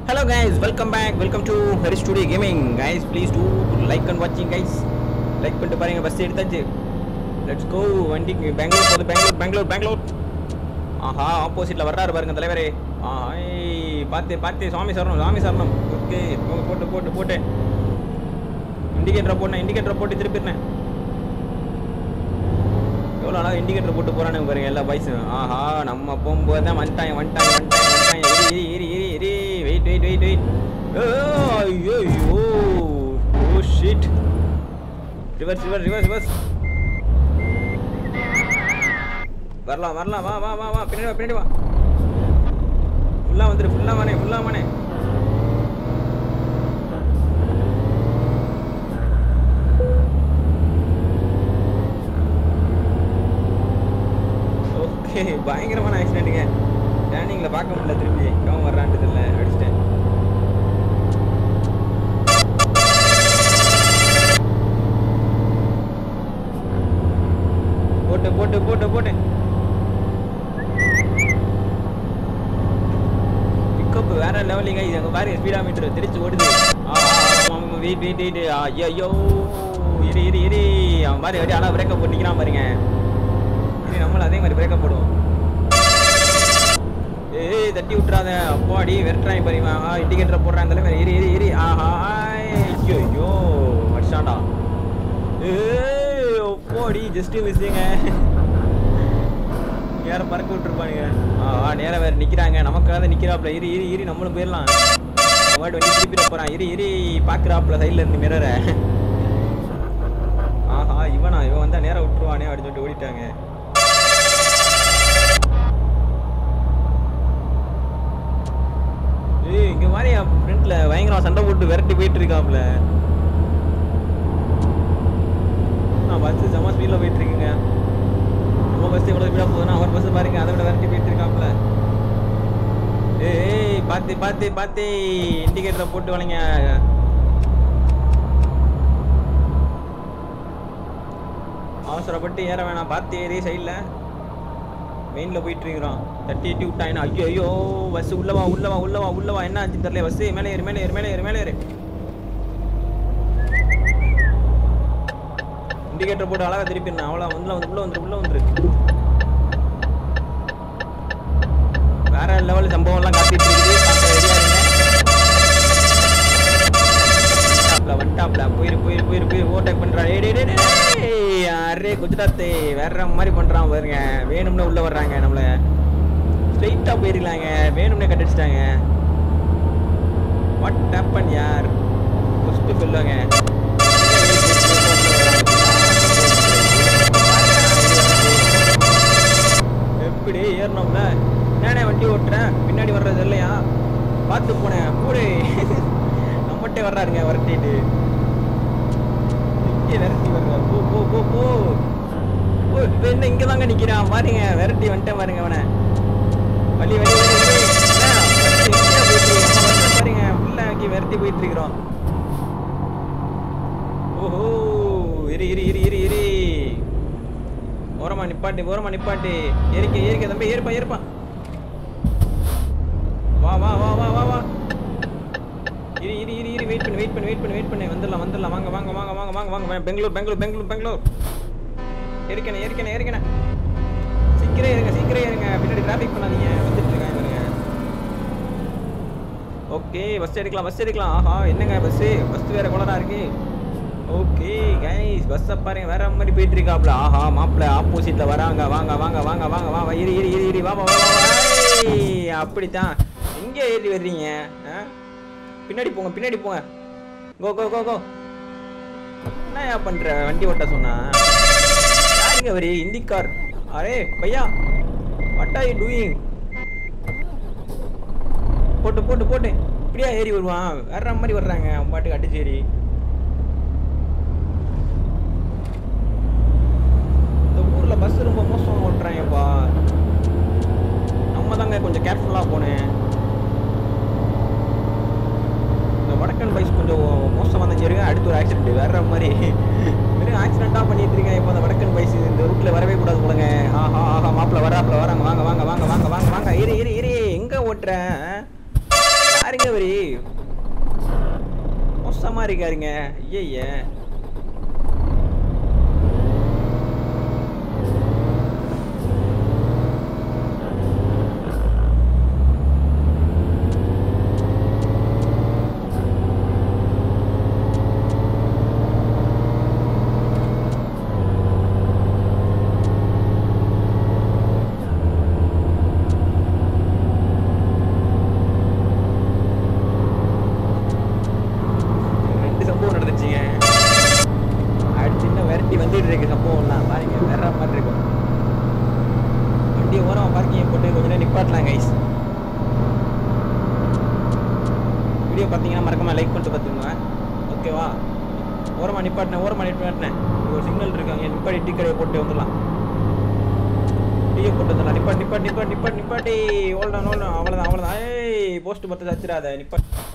Hello guys, welcome back. Welcome to Harry Studio Gaming. Guys, please do like and watching guys. Like பண்ணிட்டு பாருங்க bus எடுத்தாச்சு let's go வண்டி பெங்களூர் போகுது பெங்களூர் பெங்களூர் பெங்களூர் ஆஹா ஆப்போசிட்ல வர்றாரு பாருங்க தலைவரே ஆஹா ஏய், பார்த்து பார்த்து சுவாமி சரணம் சுவாமி சரணம் ஓகே போட்டு போட்டு போட்டு இண்டிகேட்டரை போட்டேன் இண்டிகேட்டரை போட்டு திருப்பிடுறேன் எவ்வளோ அழகா இண்டிகேட்டர் போட்டு போறானுங்க பாருங்க எல்லா பாய்ஸும் ஆஹா நம்ம போகும்போது தான் வந்துட்டாங்க வந்துட்டாங்க வந்துட்டாங்க வந்துட்டாங்க இரி இரி இரி இரி வெயிட் வெயிட் வெயிட் வெயிட் ஐயோ ஐயோ oh shit reverse reverse reverse reverse வரலாம் வரலாம் வா வா வா வா பின்னாடி வா பின்னாடி வா ஃபுல்லாக வந்துரு ஃபுல்லாக வானே ஃபுல்லாக வானே ஓகே பயங்கரமான ஆக்சிடென்ட்டுங்க டேனிங்கில் பார்க்க முடியல திருப்பி கவன் வர்றான்ட்டு தெரியல அடிச்சிட்டேன் போட்டு போட்டு போட்டு போட்டு பிக்கப் வேற லெவலிங்க இது அங்கே பாருங்க ஸ்பீடா மீட்டர் திருச்சி ஓடுது வெயிட் வெயிட் வெயிட் ஐயோ இரு இரு இரு அவன் மாதிரி அப்படியே ஆனால் பிரேக்கப் போட்டு நிற்கிறான் பாருங்க இரு நம்மளும் அதே மாதிரி பிரேக்கப் போடுவோம் ஏய் தட்டி விட்டுறாத அப்பாடி வெறுட்றாங்க பாருங்க ஆஹா இண்டிகேட்டர் போடுறான் தலைவர் இரு இரு இரு ஆஹா ஐயோ ஐயோ அடிச்சாண்டா ஏய் அப்பாடி ஜஸ்ட் மிஸ்ஸிங்க நேரம் பறக்க விட்டுருப்பானுங்க ஆ நேரம் வேற நிக்கிறாங்க நமக்காக நிக்கிறாப்ல இரு இரு இரு நம்மளும் போயிடலாம் அவன் வண்டி திருப்பிட போறான் இரு இரு பாக்குறாப்ல சைடுல இருந்து மிரற ஆஹா இவனா இவன் வந்தா நேரம் விட்டுருவானே அப்படின்னு சொல்லிட்டு ஓடிட்டாங்க ஏய் இங்க மாதிரி ஃப்ரண்ட்ல பயங்கரமா சண்டை போட்டு விரட்டி போயிட்டு இருக்காப்ல நான் பஸ் செம்ம ஸ்பீடில் போயிட்டு இருக்குங்க நம்ம பஸ் எவ்வளோ ஸ்பீடாக போகுதுன்னா அவர் பஸ் பாருங்க அதை விட விரட்டி போயிட்டு இருக்காப்ல ஏய் பார்த்து பார்த்து பார்த்து இண்டிகேட்டரை போட்டு வளைங்க அவசரப்பட்டு ஏற வேணாம் பார்த்து ஏறி சைடில் மெயினில் போயிட்டு இருக்கிறோம் தட்டி எட்டி விட்டாங்க ஐயோ ஐயோ பஸ் உள்ளவா உள்ளவா உள்ளவா உள்ளவா என்ன ஆச்சுன்னு தெரியல பஸ் மேலே ஏறு மேலே ஏறு மேலே ஏறு மேலே ஏறு இண்டிகேட்டர் போட்டு அழகா திருப்பிடுறேன் அவ்வளோ உள்ள வந்து உள்ள வந்துரு உள்ள வந்துரு வேற லெவல் சம்பவம்லாம் காத்திட்டு இருக்குது பார்க்க ரெடியா இருங்க வந்துட்டாப்ல வந்துட்டாப்ல போயிரு போயிரு போயிரு போயிரு ஓவர்டேக் பண்றான் ஏய் டேய் டேய் டேய் அரே குஜராத்தே வேற மாதிரி பண்றான் பாருங்க வேணும்னு உள்ள வர்றாங்க நம்மள ஸ்ட்ரைட்டா போயிருக்கலாங்க வேணும்னே கட்டடிச்சிட்டாங்க வாட் ஹேப்பன் யார் ஃபர்ஸ்ட் சொல்லுவாங்க எப்படி ஏறணும்ல நானே வண்டி ஓட்டுறேன் பின்னாடி வர்றது இல்லையா பார்த்து போனேன் கூடே நம்மகிட்டே வர்றாருங்க வரட்டிட்டு இங்கே விரட்டி வர்றாரு போ போ போ போ ஓ இப்போ என்ன இங்கே தாங்க நிற்கிறான் பாருங்க விரட்டி வந்துட்டேன் பாருங்க அவனை வழி வழி வழி வழி அண்ணா, விரட்டி எங்கேயா போயிட்டு இருக்கு? நம்ம வந்து பாருங்க உள்ள ஆக்கி விரட்டி போயிட்டு இருக்கிறோம் ஓஹோ இரு இரு இரு இரு இரு ஓரமா நிப்பாட்டி ஓரமா நிப்பாட்டி ஏறிக்க ஏறிக்க தம்பி ஏறுப்பா ஏறுப்பா வா வா வா வா வா வா இரு இரு இரு இரு வெயிட் பண்ணு வெயிட் பண்ணு வெயிட் பண்ணு வெயிட் பண்ணு வந்துடலாம் வந்துடலாம் வாங்க வாங்க வாங்க வாங்க வாங்க வாங்க வாங்க பெங்களூர் பெங்களூர் பெங்களூர் பெங்களூர் ஏறிக்கணே ஏறிக்கணே ஏறிக்கணே சீக்கிரம் இருங்க சீக்கிரம் இருங்க பின்னாடி டிராஃபிக் பண்ணாதீங்க வந்துட்டு இருக்காங்க பாருங்க ஓகே பஸ் எடுக்கலாம் பஸ் எடுக்கலாம் ஆஹா என்னங்க பஸ் பஸ் வேற குளரா இருக்கு ஓகே கைஸ் பஸ்ஸை பாருங்க வேற மாதிரி போயிட்டு இருக்காப்ல ஆஹா மாப்பிள்ள ஆப்போசிட்ல வராங்க வாங்க வாங்க வாங்க வாங்க வா வா இரு இரு இரு இரு வா வா வா வா, வா ஏய், அப்படித்தான் எங்க ஏறி வர்றீங்க ஆ? பின்னாடி போங்க பின்னாடி போங்க கோ கோ கோ கோ என்னயா பண்ற வண்டி ஓட்ட சொன்னா யாருங்க அவரு ஹிந்தி கார் அரே பையா வாட் ஆர் யூ டூயிங் போட்டு போட்டு போட்டு இப்படியா ஏறி வருவான் வேற மாதிரி வர்றாங்க அவன் பாட்டுக்கு அடிச்சேரி இந்த ஊர்ல பஸ் ரொம்ப மோசம் ஓட்டுறாங்கப்பா நம்ம தாங்க கொஞ்சம் கேர்ஃபுல்லா போனேன் இந்த வடக்கன் பைஸ் கொஞ்சம் மோசமாக தான் இருங்க அடுத்து ஒரு ஆக்சிடென்ட் வேற மாதிரி வெறும் ஆக்சிடென்ட்டாக பண்ணிட்டு இருக்கேன் இப்போ அந்த வடக்கன் பைஸ் இந்த ரூட்ல வரவே கூடாது போலங்க ஆஹா ஆஹா மாப்பிள்ள வராப்புல வராங்க வாங்க வாங்க வாங்க வாங்க வாங்க வாங்க இரு இரு இரு எங்க ஓட்டுற யாருங்க எங்க அவரு மோசமா இருக்காருங்க ஐய ரெண்டு சம்பவம் நடந்துச்சுங்க அடுத்து இன்னும் விரட்டி வந்துட்டு இருக்கு சம்பவம்லாம் பாருங்க வேற மாதிரி இருக்கும் வண்டி ஓரம் பார்க்கிங் போட்டு கொஞ்ச நேரம் நிப்பாட்டலாம் கைஸ் வீடியோ பார்த்தீங்கன்னா மறக்காம லைக் பண்ணிட்டு பார்த்துங்க ஓகேவா ஓரமா நிப்பாட்டினேன் ஓரமா நிப்பாட்டினேன் இங்க ஒரு சிக்னல் இருக்காங்க நிப்பாட்டி டீ கடையை போட்டு வந்துடலாம் டீயை போட்டு வந்துடலாம் நிப்பாட்டி நிப்பாட்டி நிப்பாட்டி நிப்பாட்டி நிப்பாட்டி ஓல்டான் ஓல்டான் அவ்வளோதான் அவ்வளோதான் ஏய் போஸ்ட் பத்து தச்சிடாத நிப்பாட்டி